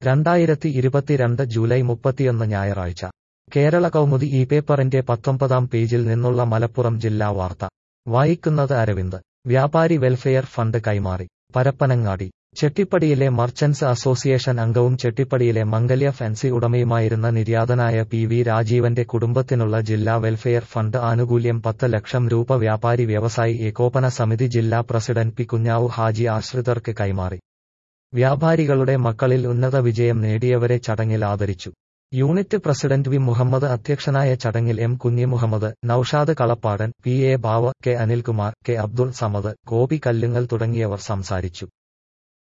രണ്ടായിരത്തി ഇരുപത്തിരണ്ട് ജൂലൈ മുപ്പത്തിയൊന്ന് ഞായറാഴ്ച കേരള കൗമുദി ഈ പേപ്പറിന്റെ പത്തൊമ്പതാം പേജിൽ നിന്നുള്ള മലപ്പുറം ജില്ലാ വാർത്ത വായിക്കുന്നത് അരവിന്ദ് വ്യാപാരി വെൽഫെയർ ഫണ്ട് കൈമാറി പരപ്പനങ്ങാടി ചെട്ടിപ്പടിയിലെ മർച്ചന്റ്സ് അസോസിയേഷൻ അംഗവും ചെട്ടിപ്പടിയിലെ മംഗല്യ ഫാൻസി ഉടമയുമായിരുന്ന നിര്യാതനായ പി വി രാജീവന്റെ കുടുംബത്തിനുള്ള ജില്ലാ വെൽഫെയർ ഫണ്ട് ആനുകൂല്യം പത്ത് ലക്ഷം രൂപ വ്യാപാരി വ്യവസായി ഏകോപന സമിതി ജില്ലാ പ്രസിഡന്റ് പി കുഞ്ഞാവു ഹാജി ആശ്രിതർക്ക് കൈമാറി വ്യാപാരികളുടെ മക്കളിൽ ഉന്നത വിജയം നേടിയവരെ ചടങ്ങിൽ ആദരിച്ചു യൂണിറ്റ് പ്രസിഡന്റ് വി മുഹമ്മദ് അധ്യക്ഷനായ ചടങ്ങിൽ M Kunjimuhammad Noushad Kalappadan P A Bava K Anilkumar K Abdul Samad Gopi Kallungal തുടങ്ങിയവർ സംസാരിച്ചു